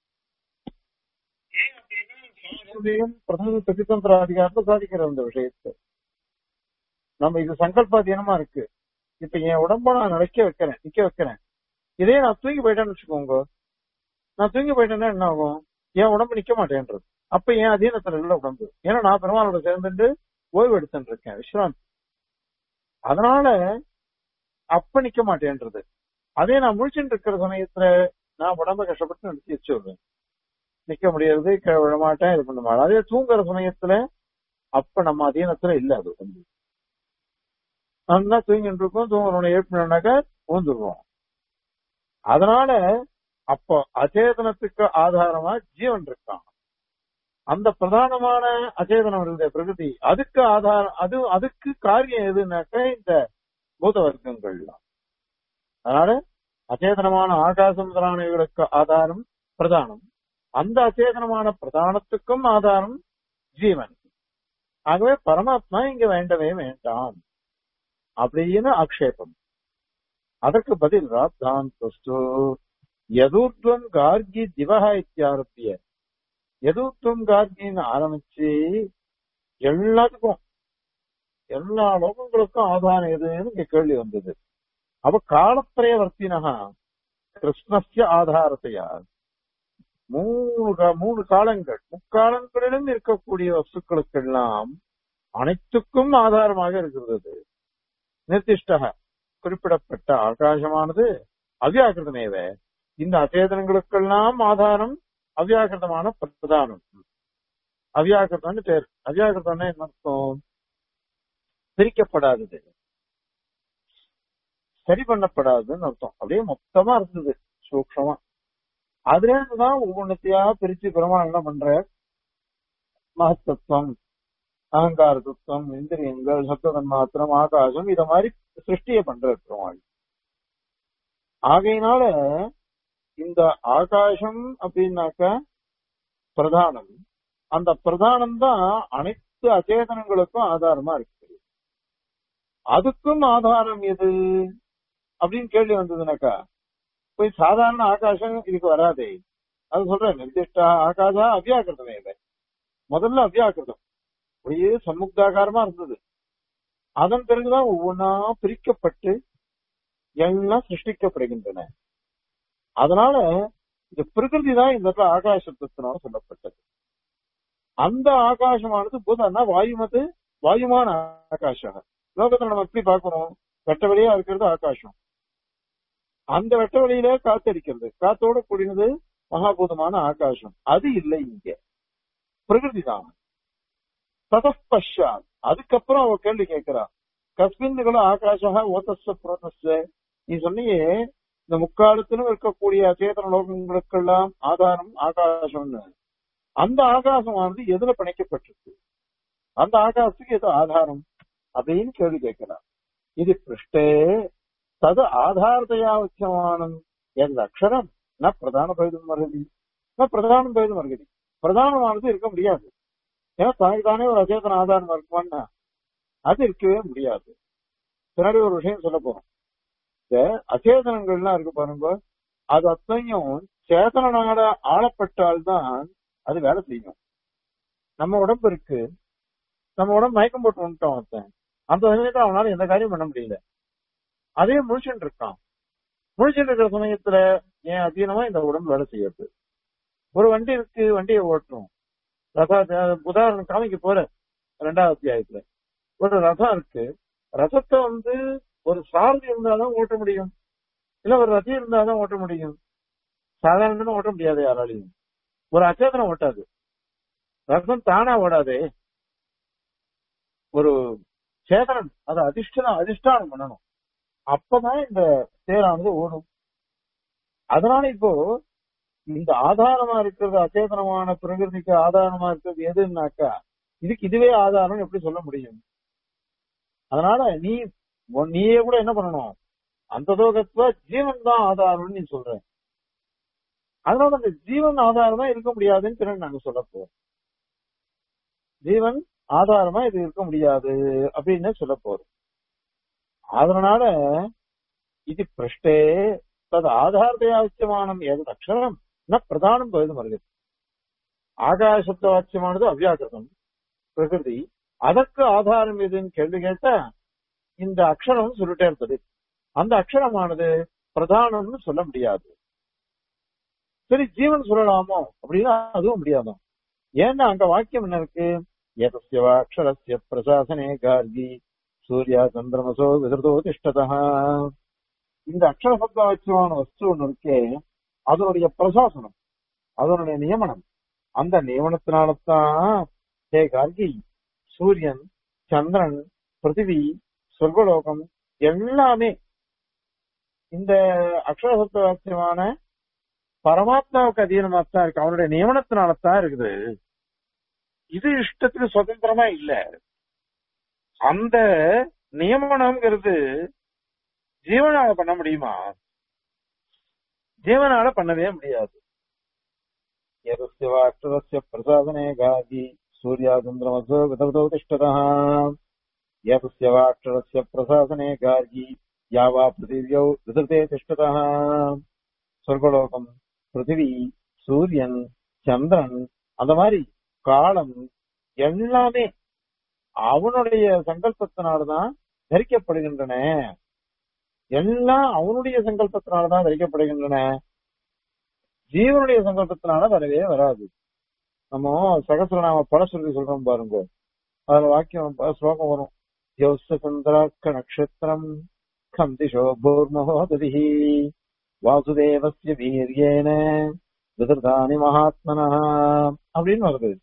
ஏன் அப்படின்னா பிரதம பிரதிதந்திர அதிகாரத்தை சாதிக்கிற இந்த விஷயத்தை நம்ம இது சங்கல்பாதீனமா இருக்கு இப்ப என் உடம்ப நான் நினைக்க வைக்கிறேன் நிக்க வைக்கிறேன் இதே நான் தூங்கி போயிட்டேன்னு வச்சுக்கோங்க நான் தூங்கி போயிட்டேன்னா என்ன ஆகும் என் உடம்பு நிக்க மாட்டேன்றது அப்ப என் அதீனத்துல இல்ல உடம்பு ஏன்னா நான் பெருமாளோட சேர்ந்துட்டு ஓய்வு எடுத்துட்டு இருக்கேன் விஸ்ராந்தி அதனால அப்ப நிக்க மாட்டேன்றது அதே நான் முழிச்சுட்டு இருக்கிற சமயத்துல நான் உடம்ப கஷ்டப்பட்டு நிறுத்தி வச்சு விடுவேன் நிக்க முடியாது கீழே விழ மாட்டேன் இது பண்ண மாட்டேன் அதே தூங்குற சமயத்துல அப்ப நம்ம அதீனத்துல இல்ல அது வந்து நல்லா தூங்கிட்டு இருக்கோம் தூங்குறவனை எழுப்பினாக்கா ஊந்துருவோம் அதனால அப்போ அச்சேதனத்துக்கு ஆதாரமா ஜீவன் இருக்கான் அந்த பிரதானமான அச்சேதனம் இருக்குது பிரகிருதி அதுக்கு ஆதாரம் அது அதுக்கு காரியம் எதுனாக்க இந்த பூத வர்க்கங்கள்லாம் அதனால அச்சேதனமான ஆகாசம் முதலானவைகளுக்கு ஆதாரம் பிரதானம் அந்த அச்சேதனமான பிரதானத்துக்கும் ஆதாரம் ஜீவன் ஆகவே பரமாத்மா இங்க வேண்டவே வேண்டாம் அப்படின்னு ஆக்ஷேபம் அதற்கு பதில் ராத்தாந்தஸ்து யதூர்த்வம் கார்கி திவஹ இத்தியாரப்பிய யதூர்த்வம் கார்கின்னு ஆரம்பிச்சு எல்லாத்துக்கும் எல்லா லோகங்களுக்கும் ஆதாரம் எதுன்னு இங்க கேள்வி வந்தது அப்ப காலத்திரைய வர்த்தினகா கிருஷ்ணஸ்ய ஆதாரத்தையா மூணு கா- மூணு காலங்கள் முக்காலங்களிலும் இருக்கக்கூடிய வஸ்துக்களுக்கெல்லாம் அனைத்துக்கும் ஆதாரமாக இருக்கிறது நிர்திஷ்டக குறிப்பிடப்பட்ட ஆகாசமானது அவ்யாக்கிருதமேவ இந்த அச்சேதனங்களுக்கெல்லாம் ஆதாரம் அவ்யாக்கிருதமான பிரதானம் அவ்யாக்கிருதம்னு பேர் அவ்யாக்கிருதம்னா என்ன அர்த்தம் பிரிக்கப்படாதது சரி பண்ணப்படாதுன்னு அர்த்தம் அப்படியே மொத்தமா இருந்தது சூக்ஷமா அதுல இருந்துதான் ஒவ்வொன்றத்தையா பிரிச்சு பெருமாள் என்ன பண்ற மகத்தத்துவம் அகங்கார தத்துவம் இந்திரியங்கள் சப்த மாத்திரம் ஆகாசம் இத மாதிரி சிருஷ்டிய பண்ற பெருமாள் ஆகையினால இந்த ஆகாசம் அப்படின்னாக்க பிரதானம் அந்த பிரதானம் தான் அனைத்து அச்சேதனங்களுக்கும் ஆதாரமா இருக்கு அதுக்கும் ஆதாரம் எது அப்படின்னு கேள்வி வந்ததுனாக்கா போய் சாதாரண ஆகாசம் இதுக்கு வராதே அது சொல்றேன் நிர்திஷ்டா ஆகாசா அவ்யாக்கிருதமே இல்லை முதல்ல அவ்யாக்கிருதம் அப்படியே சம்முக்தாகாரமா இருந்தது அதன் பிறகுதான் ஒவ்வொன்றா பிரிக்கப்பட்டு எல்லாம் சிருஷ்டிக்கப்படுகின்றன அதனால இந்த பிரகிருதி தான் இந்த இடத்துல ஆகாசத்தினால சொல்லப்பட்டது அந்த ஆகாசமானது பூதம்னா வாயுமது வாயுமான ஆகாஷம் லோகத்துல நம்ம எப்படி பார்க்கிறோம் வெட்ட வெளியா இருக்கிறது ஆகாசம் அந்த வெட்ட வெளியில காத்தடிக்கிறது காத்தோட கூடினது மகாபூதமான ஆகாசம் அது இல்லை இங்க பிரகிருதி தான் ததப்பஷாத் அதுக்கப்புறம் அவ கேள்வி கேட்கிறா கஸ்மின்கள ஆகாஷா ஓதஸ்வ புரோதஸ்வ நீ சொன்னியே இந்த முக்காலத்திலும் இருக்கக்கூடிய அச்சேதன லோகங்களுக்கெல்லாம் ஆதாரம் ஆகாசம்னு அந்த ஆகாசமானது எதுல பிணைக்கப்பட்டிருக்கு அந்த ஆகாசத்துக்கு எது ஆதாரம் அப்படின்னு கேள்வி கேட்கிறார் இது பிருஷ்டே தது ஆதாரத்தையா உச்சமானம் எந்த அக்ஷரம் ந பிரதான பகுதம் வருகதி ந பிரதானம் பகுதம் வருகதி பிரதானமானது இருக்க முடியாது ஏன்னா தனக்கு தானே ஒரு அச்சேதன ஆதாரம் இருக்குமான்னா அது இருக்கவே முடியாது பின்னாடி ஒரு விஷயம் சொல்ல போறோம் இந்த அச்சேதனங்கள்லாம் இருக்கு பாருங்க அது அத்தனையும் சேதனால ஆளப்பட்டால்தான் அது வேலை செய்யும் நம்ம உடம்பு இருக்கு நம்ம உடம்பு மயக்கம் போட்டு வந்துட்டோம் ஒருத்தன் அந்த சமயத்துல அவனால எந்த காரியம் பண்ண முடியல அதே முழிச்சுட்டு இருக்கான் முழிச்சுட்டு இருக்கிற சமயத்துல ஏன் அதீனமா இந்த உடம்பு வேலை செய்யறது ஒரு வண்டி இருக்கு வண்டியை ஓட்டுறோம் ரதம் உதாரணம் காமிக்க போற ரெண்டாவது அத்தியாயத்துல ஒரு ரதம் இருக்கு ரதத்தை வந்து ஒரு சாரதி இருந்தாதான் ஓட்ட முடியும் இல்ல ஒரு ரதி இருந்தாதான் ஓட்ட முடியும் சாதாரணமா ஓட்ட முடியாது யாராலையும் ஒரு அச்சேதனம் ஓட்டாது ரதம் தானா ஓடாதே ஒரு சேதனம் அதை அதிஷ்டானம் அதிஷ்டானம் பண்ணணும் அப்பதான் இந்த தேரானது ஓடும் அதனால இப்போ இந்த ஆதாரமா இருக்கிறது அச்சேதனமான பிரகிருதிக்கு ஆதாரமா இருக்கிறது எதுன்னாக்கா இதுக்கு இதுவே ஆதாரம் எப்படி சொல்ல முடியும் அதனால நீ உன் நீயே கூட என்ன பண்ணணும் அந்த தோகத்துல ஜீவன் தான் ஆதாரம்னு நீ சொல்ற அதனால அந்த ஜீவன் ஆதாரம் தான் இருக்க முடியாதுன்னு பிறகு நாங்க சொல்ல போறோம் ஜீவன் ஆதாரமா இது இருக்க முடியாது அப்படின்னு சொல்ல போறோம் அதனால இது பிரஷ்டே தது ஆதாரத்தையாவசியமானம் ஏது அக்ஷரம் ந பிரதானம் பகுதி வருகிறது ஆகாசத்த வாக்கியமானது அவ்யாக்கிருதம் பிரகிருதி அதற்கு ஆதாரம் எதுன்னு கேள்வி கேட்டா இந்த அக்ஷரம் சொல்லிட்டே இருந்தது அந்த அக்ஷரமானது பிரதானம்னு சொல்ல முடியாது சரி ஜீவன் சொல்லலாமோ அப்படின்னா அதுவும் முடியாதான் ஏன்னா அங்க வாக்கியம் என்ன இருக்கு ஏதஸ்யவா அக்ஷரஸ்ய பிரசாசனே கார்கி சூர்யா சந்திரமசோ விதிர்தோ திஷ்டதா இந்த அக்ஷர சப்தாட்சியமான வஸ்து ஒண்ணு இருக்கே அதனுடைய பிரசாசனம் அதனுடைய நியமனம் அந்த நியமனத்தினால்தான் ஹே கார்கி சூரியன் சந்திரன் பிருத்திவி சொர்க்கலோகம் எல்லாமே இந்த அக்ஷர சப்தாட்சியமான பரமாத்மாவுக்கு அதீனமா தான் இருக்கு அவனுடைய நியமனத்தினாலதான் இருக்குது இது இஷ்டத்துக்கு சுதந்திரமா இல்ல அந்த நியமனம்ங்கிறது ஜீவனால பண்ண முடியுமா ஜீவனால பண்ணவே முடியாது எதஸ்ய வா அக்ஷரஸ்ய பிரசாதனே காதி சூர்யாதுந்திரமசோ விதவிதோ திஷ்டதः எதஸ்ய வா அக்ஷரஸ்ய பிரசாதனே கார்கி யாவா பிருத்திவியோ விதவிதே திஷ்டதः சொர்க்கலோகம் பிருத்திவி சூரியன் சந்திரன் அந்த மாதிரி காலம் எல்லாமே அவனுடைய சங்கல்பத்தினால்தான் தரிக்கப்படுகின்றன எல்லாம் அவனுடைய சங்கல்பத்தினால்தான் தரிக்கப்படுகின்றன ஜீவனுடைய சங்கல்பத்தினால வரவே வராது நம்ம சகசிரநாம பல சொல்லி சொல்றோம் பாருங்க அதுல வாக்கியம் ப- ஸ்லோகம் வரும் யோச சந்திராக்க நக்ஷத்திரம் கந்திஷோ பூர்மஹோததிஹி வாசுதேவஸ்ய வீரியேன விதிர்தானி மகாத்மனா அப்படின்னு வருது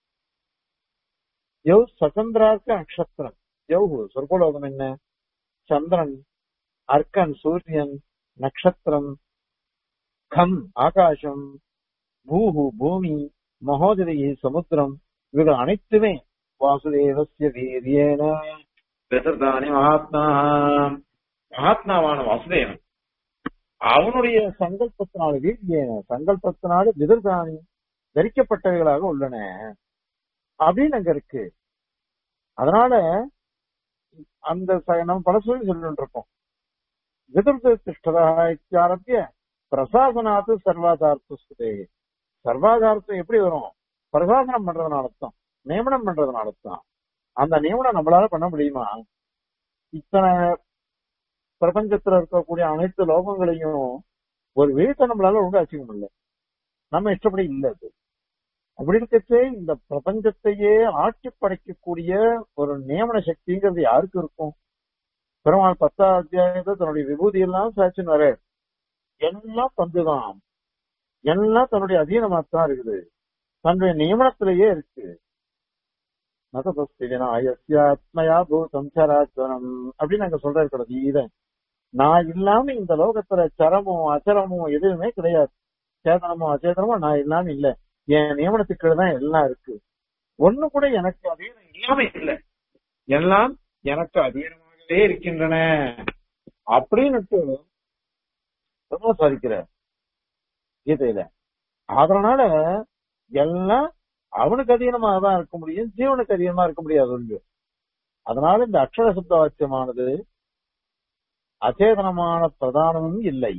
யௌ சச்சந்திரார்க்க நட்சத்திரம் யௌ சொர்க்கலோகம் என்ன சந்திரன் அர்க்கன் சூரியன் நட்சத்திரம் கம் ஆகாசம் பூஹு பூமி மகோதரி சமுத்திரம் இவைகள் அனைத்துமே வாசுதேவஸ்ய வீரியேன விதிர்தானி மகாத்மா மகாத்மாவான வாசுதேவன் அவனுடைய சங்கல்பத்தினால வீரியேன சங்கல்பத்தினால விதிர்தானி தரிக்கப்பட்டவைகளாக உள்ளன அப்படின்னு அங்க இருக்கு அதனால அந்த ச- நம்ம பல சொல்லி சொல்லிட்டு இருக்கோம் விதிர்த திஷ்டதா இத்தியாரத்திய பிரசாசனாத்து சர்வாதார்த்த சுதே சர்வாதாரத்தம் எப்படி வரும் பிரசாசனம் பண்றதுனால தான் நியமனம் பண்றதுனால தான் அந்த நியமனம் நம்மளால பண்ண முடியுமா இத்தனை பிரபஞ்சத்துல இருக்கக்கூடிய அனைத்து லோகங்களையும் ஒரு வீட்டை நம்மளால ஒழுங்கா வச்சுக்க முடியல நம்ம இஷ்டப்படி இல்ல அது அப்படி இருக்கச்சே இந்த பிரபஞ்சத்தையே ஆட்சி படைக்கக்கூடிய ஒரு நியமன சக்திங்கிறது யாருக்கு இருக்கும் பெருமாள் பத்தாம் அத்தியாயத்தை தன்னுடைய விபூதி எல்லாம் சாட்சின்னு வர எல்லாம் பந்துதான் எல்லாம் தன்னுடைய அதீனமாத்தான் இருக்குது தன்னுடைய நியமனத்திலேயே இருக்கு நதபஸ்தினாயஸ்யாத்மயா பூதம் சராச்சரம் அப்படின்னு நாங்க சொல்ற இருக்கிறது இதை நான் இல்லாம இந்த லோகத்துல சரமோ அச்சரமோ எதுவுமே கிடையாது சேதனமோ அச்சேதனமோ நான் இல்லாம இல்ல என் நியமனத்துக்கு தான் எல்லாம் இருக்கு ஒண்ணு கூட எனக்கு அதீனம் இல்லாம இல்ல எல்லாம் எனக்கு அதீனமாகவே இருக்கின்றன அப்படின்னுட்டு ரொம்ப சாதிக்கிற கீதையில அதனால எல்லாம் அவனுக்கு அதீனமாக தான் இருக்க முடியும் ஜீவனுக்கு அதீனமா இருக்க முடியாது ஒன்று அதனால இந்த அக்ஷர சப்த வாக்கியமானது அச்சேதனமான பிரதானமும் இல்லை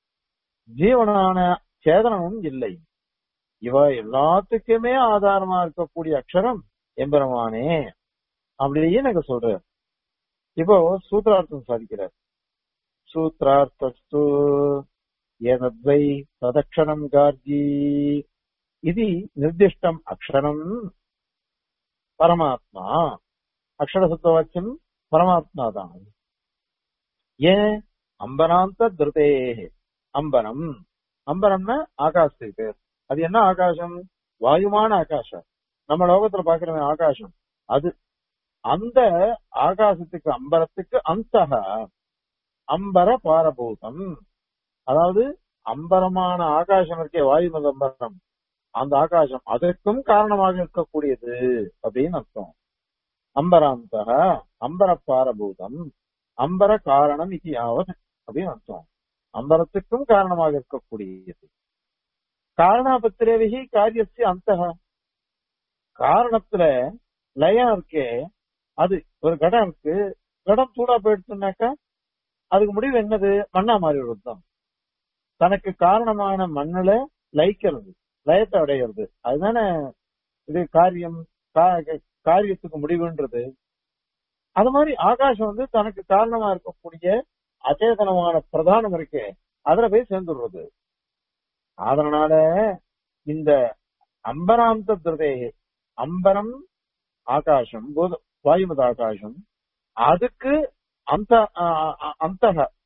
ஜீவனான சேதனமும் இல்லை இவ எல்லாத்துக்குமே ஆதாரமா இருக்கக்கூடிய அக்ஷரம் எம்பெருமானே அப்படியே எனக்கு சொல்ற இப்போ சூத்ரார்த்தம் சாதிக்கிறார் சூத்ரார்த்தஸ்து ஏனத்வை ததக்ஷரம் கார்கி இது நிர்திஷ்டம் அக்ஷரம் பரமாத்மா அக்ஷர சத்துவாக்கியம் பரமாத்மா தான் ஏன் அம்பராந்த திருதே அம்பரம் அம்பரம்னா ஆகாசத்துக்கு பேர் அது என்ன ஆகாசம் வாயுமான ஆகாசம் நம்ம லோகத்துல பாக்குற ஆகாசம் அது அந்த ஆகாசத்துக்கு அம்பரத்துக்கு அந்த அம்பர பாரபூதம் அதாவது அம்பரமான ஆகாசம் இருக்கே வாயுமத அம்பரம் அந்த ஆகாசம் அதற்கும் காரணமாக இருக்கக்கூடியது அப்படின்னு அர்த்தம் அம்பராந்த அம்பர பாரபூதம் அம்பர காரணம் இது யாவது அப்படின்னு அர்த்தம் அம்பரத்துக்கும் காரணமாக இருக்கக்கூடியது காரணாபத்திரேவிகி காரியசிய அந்த காரணத்துல லயம் இருக்கே அது ஒரு கடம் இருக்கு கடம் சூடா போயிடுச்சுனாக்கா அதுக்கு முடிவு என்னது மண்ணா மாறி தான் தனக்கு காரணமான மண்ணுல லயிக்கிறது லயத்தை அடையிறது அதுதானே இது காரியம் கா- காரியத்துக்கு முடிவுன்றது அது மாதிரி ஆகாசம் வந்து தனக்கு காரணமா இருக்கக்கூடிய அச்சேதனமான பிரதானம் இருக்கே அதுல போய் சேர்ந்துடுறது அதனால இந்த அம்பராந்த திருதே அம்பரம் ஆகாசம் பூத- வாயுமத ஆகாசம் அதுக்கு அந்த அந்த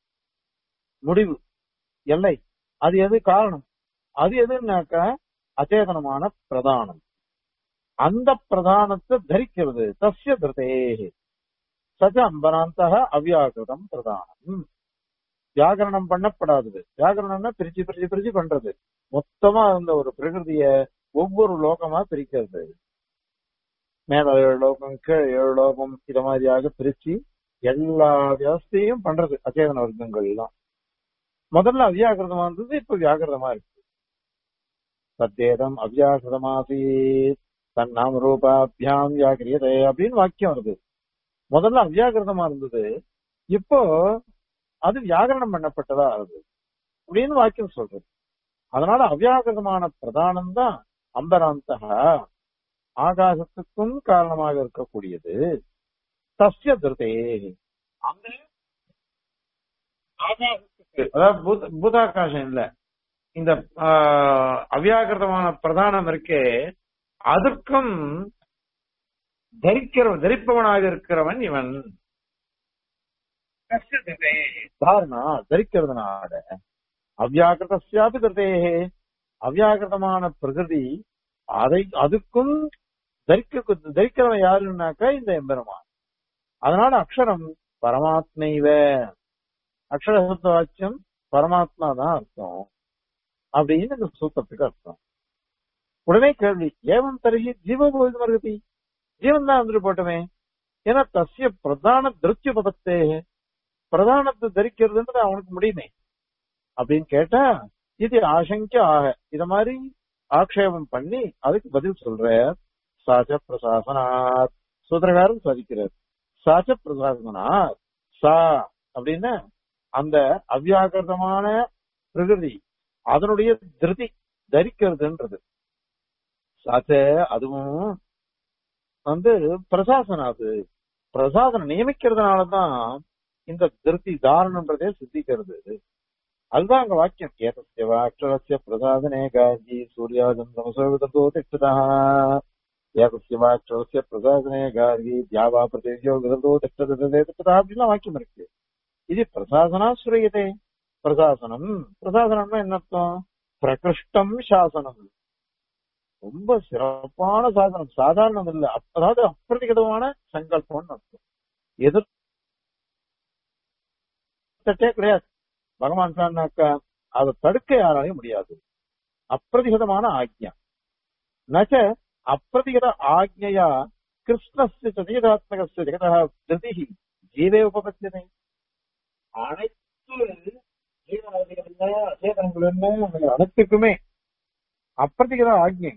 முடிவு எல்லை அது எது காரணம் அது எதுனாக்கா அச்சேதனமான பிரதானம் அந்த பிரதானத்தை தரிக்கிறது தஸ்ய திருதே சஜ அம்பராந்த அவ்யாகிருதம் பிரதானம் வியாகரணம் பண்ணப்படாதது வியாகரணம்னா பிரிச்சு பிரிச்சு பிரிச்சு பண்றது மொத்தமா இருந்த ஒரு பிரகிருதிய ஒவ்வொரு லோகமா பிரிக்கிறது மேல ஏழு லோகம் கீழே ஏழு லோகம் இத மாதிரியாக பிரிச்சு எல்லா வியவஸ்தையும் பண்றது அச்சேதன வர்க்கங்கள் எல்லாம் முதல்ல அவ்யாகிருதமா இருந்தது இப்ப வியாகிருதமா இருக்கு சத்தேதம் அவ்யாகிருதமாசீத் தன் நாம ரூபாபியாம் வியாகிரியதே அப்படின்னு வாக்கியம் வருது முதல்ல அவ்யாகிருதமா இருந்தது இப்போ அது வியாகரணம் பண்ணப்பட்டதா ஆகுது அப்படின்னு வாக்கியம் சொல்றது அதனால அவ்யாகிருதமான பிரதானம் தான் அம்பராந்தகா ஆகாசத்துக்கும் காரணமாக இருக்கக்கூடியது தஸ்ய திருத்தே அந்த ஆகாசத்துக்கு அதாவது பூத- பூதாகாசம் இல்ல இந்த ஆஹ், அவ்யாகிருதமான பிரதானம் இருக்கே அதுக்கும் தரிக்கிற தரிப்பவனாக இருக்கிறவன் இவன் தஸ்ய திருதே. தாரணா தரிக்கிறதுனால அவ்யாகிருதஸ்யாபி திருதேகே அவ்யாகிருதமான பிரகிருதி அதை அதுக்கும் தரிக்க தரிக்கிறவன் யாருன்னாக்கா இந்த எம்பெருமான் அதனால அக்ஷரம் பரமாத்மைவ அக்ஷர சப்த வாக்கியம் பரமாத்மா தான் அர்த்தம் அப்படின்னு இந்த சூத்திரத்துக்கு அர்த்தம் உடனே கேள்வி ஏவம் தருகி ஜீவபோது மருகதி ஜீவன் தான் வந்துட்டு போட்டுமே ஏன்னா தஸ்ய பிரதான திருத்திய பதத்தே பிரதானத்தை தரிக்கிறதுன்றது அவனுக்கு முடியுமே அப்படின்னு கேட்டா இது ஆசங்க ஆக இத மாதிரி ஆக்ஷேபம் பண்ணி அதுக்கு பதில் சொல்ற சாச்ச பிரசாசனாத் சூத்திரகாரன் சாதிக்கிறார் சாச்ச பிரசாசனாத் சா அப்படின்னா அந்த அவ்யாகிருதமான பிரகிருதி அதனுடைய திருதி தரிக்கிறதுன்றது சாச்ச அதுவும் வந்து பிரசாசனாது பிரசாசனம் நியமிக்கிறதுனாலதான் இந்த திருப்தி தாரணன்றதே சித்திக்கிறது அதுதான் அங்க வாக்கியம் ஏதஸ்ய வா அக்ஷரஸ்ய பிரசாதனே காஜி சூர்யாஜந்தமசோதோ திட்டதா ஏதஸ்ய வா அக்ஷரஸ்ய பிரசாதனே கார்கி தியாவா பிரதேவியோ விரதோ திட்டதே திட்டதா அப்படின்லாம் வாக்கியம் இருக்கு இது பிரசாசனா சுரியதே பிரசாசனம் பிரசாசனம்னா என்ன அர்த்தம் பிரகிருஷ்டம் சாசனம் ரொம்ப சிறப்பான சாதனம் சாதாரணம் இல்ல அப்ப- அதாவது அப்பிரதிகதமான சங்கல்பம்னு அர்த்தம் எதிர்த்தே கிடையாது பகவான் சொன்னாக்கா அதை தடுக்க யாராலையும் முடியாது அப்பிரதிகதமான ஆக்ஞா நச்ச அப்பிரதிகத ஆக்ஞையா கிருஷ்ணஸ்ய சதீதாத்மகஸ்ய ஜெகதா திருதிகி ஜீவே உபபத்தியதை அனைத்து ஜீவராசிகள் என்ன அச்சேதனங்கள் என்ன அவைகள் அனைத்துக்குமே அப்பிரதிகத ஆக்ஞை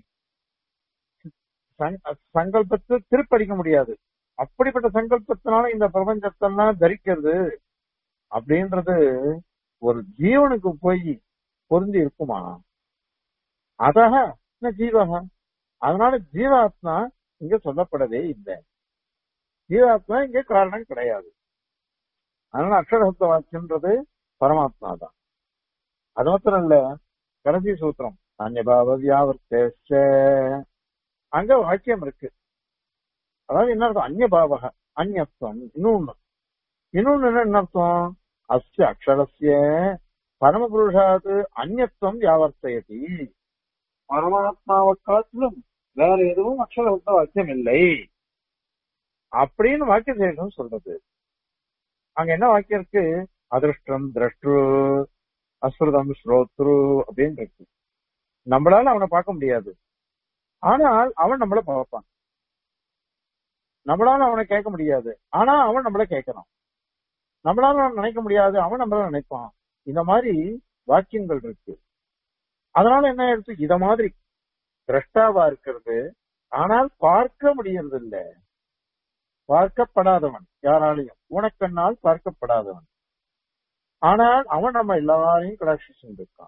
சங்- சங்கல்பத்தை திருப்படிக்க முடியாது அப்படிப்பட்ட சங்கல்பத்தினால இந்த பிரபஞ்சத்தெல்லாம் தரிக்கிறது அப்படின்றது ஒரு ஜீவனுக்கு போய் பொருந்தி இருக்குமா அதக ந ஜீவக அதனால ஜீவாத்மா இங்க சொல்லப்படவே இல்லை ஜீவாத்மா இங்க காரணம் கிடையாது அதனால அக்ஷரசப்த வாக்கியன்றது பரமாத்மா தான் அது மாத்திரம் இல்ல கடைசி சூத்திரம் அந்நியபாவ வியாவர்த்தேச்ச அங்க வாக்கியம் இருக்கு அதாவது என்ன அர்த்தம் அந்நியபாவக அந்நியத்துவம் இன்னொன்னு இன்னொன்னு என்ன என்ன அர்த்தம் அஸ்ய அக்ஷரஸ்ய பரமபுருஷாது அந்நியத்துவம் வியாவர்த்தயதி பரமாத்மாவை காட்டிலும் வேற எதுவும் அக்ஷரசப்த வாக்கியம் இல்லை அப்படின்னு வாக்கிய சேஷம் சொல்றது அங்க என்ன வாக்கியம் இருக்கு அதிருஷ்டம் திரஷ்டு அஸ்ருதம் ஸ்ரோத்ரு அப்படின்னு இருக்கு நம்மளால அவனை பார்க்க முடியாது ஆனால் அவன் நம்மள பார்ப்பான் நம்மளால அவனை கேட்க முடியாது ஆனா அவன் நம்மள கேட்கறான் நம்மளால அவன் நினைக்க முடியாது அவன் நம்மள நினைப்பான் இந்த மாதிரி வாக்கியங்கள் இருக்கு அதனால என்ன ஆயிடுச்சு இத மாதிரி திரஷ்டாவா இருக்கிறது ஆனால் பார்க்க முடியறது இல்ல பார்க்கப்படாதவன் யாராலையும் உனக்கண்ணால் பார்க்கப்படாதவன் ஆனால் அவன் நம்ம எல்லாரையும் கடாட்சிச்சு இருக்கான்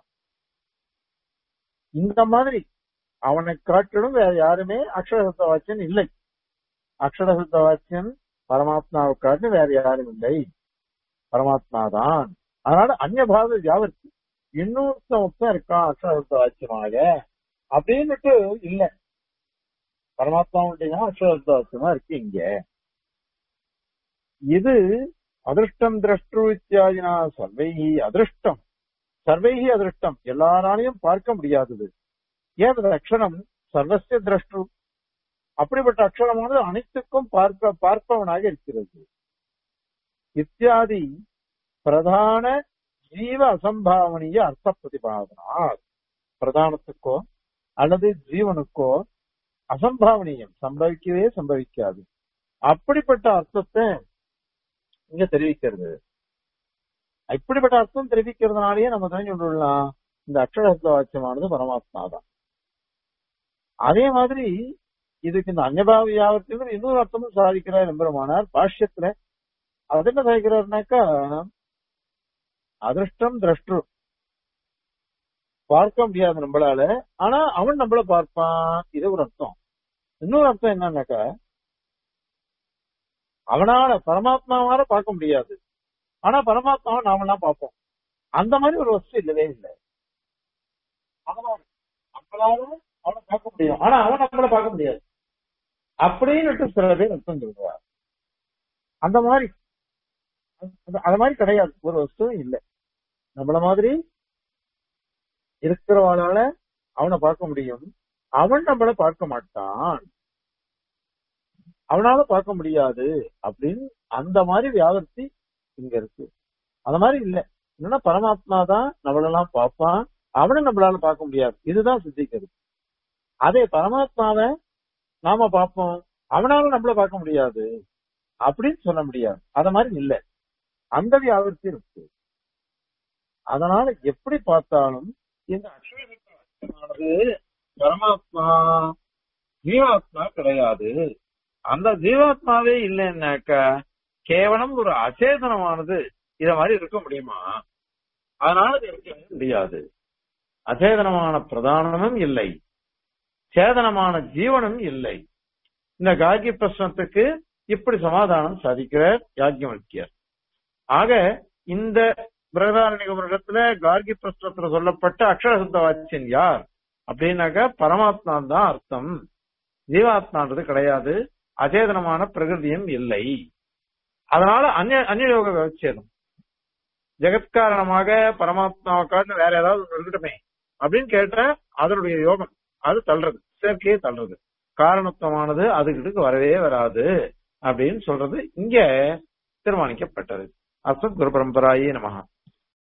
இந்த மாதிரி அவனை காட்டிலும் வேற யாருமே அக்ஷரசத்த வாக்கியன் இல்லை அக்ஷரசத்த வாக்கியன் பரமாத்மாவை காட்டிலும் வேற யாரும் இல்லை பரமாத்மா தான் அதனால அந்நியபாவ வியாபர்த்தி இன்னொருத்தன் ஒருத்தன் இருக்கான் அக்ஷரசத்த வாக்கியமாக அப்படின்னுட்டு இல்ல பரமாத்மாவுடைய அக்ஷரசத்த வாக்கியமா இருக்கு இங்க இது அதிருஷ்டம் திரஷ்டு இத்தியாதினா சர்வைகி அதிருஷ்டம் சர்வைகி அதிருஷ்டம் எல்லாராலையும் பார்க்க முடியாதது ஏன் அது அக்ஷரம் சர்வசிய திரஷ்டு அப்படிப்பட்ட அக்ஷரமானது அனைத்துக்கும் பார்க்க பார்ப்பவனாக இருக்கிறது இத்தியாதி பிரதான ஜீவ அசம்பாவனிய அர்த்த பிரதிபாதனா பிரதானத்துக்கோ அல்லது ஜீவனுக்கோ அசம்பாவனீயம் சம்பவிக்கவே சம்பவிக்காது அப்படிப்பட்ட அர்த்தத்தை இங்க தெரிவிக்கிறது இப்படிப்பட்ட அர்த்தம் தெரிவிக்கிறதுனாலயே நம்ம தெரிஞ்சு கொண்டுள்ளலாம் இந்த அக்ஷரஸ்த வாக்கியமானது பரமாத்மா தான் அதே மாதிரி இதுக்கு இந்த அந்நபாவ வியாபத்திலும் இன்னொரு அர்த்தமும் சாதிக்கிறார் எம்பெருமானார் பாஷ்யத்துல அது என்ன சாதிக்கிறாருனாக்கா அதிர்ஷ்டம் திரஷ்டு பார்க்க முடியாது நம்மளால ஆனா அவன் நம்மள பார்ப்பான் இது ஒரு அர்த்தம் இன்னொரு அர்த்தம் என்னன்னாக்கா அவனால பரமாத்மாவால பார்க்க முடியாது ஆனா பரமாத்மாவை நாமெல்லாம் பார்ப்போம் அந்த மாதிரி ஒரு வஸ்து இல்லவே இல்லை அதனால நம்மளால அவனை பார்க்க முடியும் ஆனா அவன் நம்மள பார்க்க முடியாது அப்படின்னு சில பேர் அர்த்தம் சொல்றார் அந்த மாதிரி அது- அது மாதிரி கிடையாது ஒரு வஸ்துவும் இல்லை நம்மள மாதிரி இருக்கிறவனால அவனை பார்க்க முடியும் அவன் நம்மள பார்க்க மாட்டான் அவனால பார்க்க முடியாது அப்படின்னு அந்த மாதிரி வியாபர்த்தி இங்க இருக்கு அந்த மாதிரி இல்ல என்னன்னா பரமாத்மா தான் நம்மளெல்லாம் பார்ப்பான் அவனை நம்மளால பார்க்க முடியாது இதுதான் சித்திக்கிறது அதே பரமாத்மாவை நாம பார்ப்போம் அவனால நம்மள பார்க்க முடியாது அப்படின்னு சொல்ல முடியாது அத மாதிரி இல்ல அந்த வியாபர்த்தி இருக்கு அதனால எப்படி பார்த்தாலும் இந்த அக்ஷயமானது பரமாத்மா ஜீவாத்மா கிடையாது அந்த ஜீவாத்மாவே இல்லைன்னாக்கா கேவலம் ஒரு அச்சேதனமானது இத மாதிரி இருக்க முடியுமா அதனால இது இருக்க முடியாது அச்சேதனமான பிரதானமும் இல்லை சேதனமான ஜீவனும் இல்லை இந்த கார்கி பிரശ്னத்துக்கு இப்படி சமாதானம் சாதிக்கிறார் யாக்கியவல்கியர் ஆக இந்த பிரகதாரணிக வருடத்துல கார்கி பிரശ്னத்துல சொல்லப்பட்ட அக்ஷரசுத்த வாச்சியன் யார் அப்படின்னாக்க பரமாத்மான் தான் அர்த்தம் ஜீவாத்மான்றது கிடையாது அச்சேதனமான பிரகிருதியும் இல்லை அதனால அந்நிய அந்நியோக விவச்சேதம் ஜெகத்காரணமாக பரமாத்மாவை காட்டு வேற ஏதாவது ஒண்ணு இருக்கட்டுமே அப்படின்னு கேட்டா அதனுடைய யோகம் அது தள்ளுறது சேர்க்கையே தள்ளுறது காரணத்துவமானது அதுகிட்ட வரவே வராது அப்படின்னு சொல்றது இங்க தீர்மானிக்கப்பட்டது அசத் குரு பரம்பராயே நமகா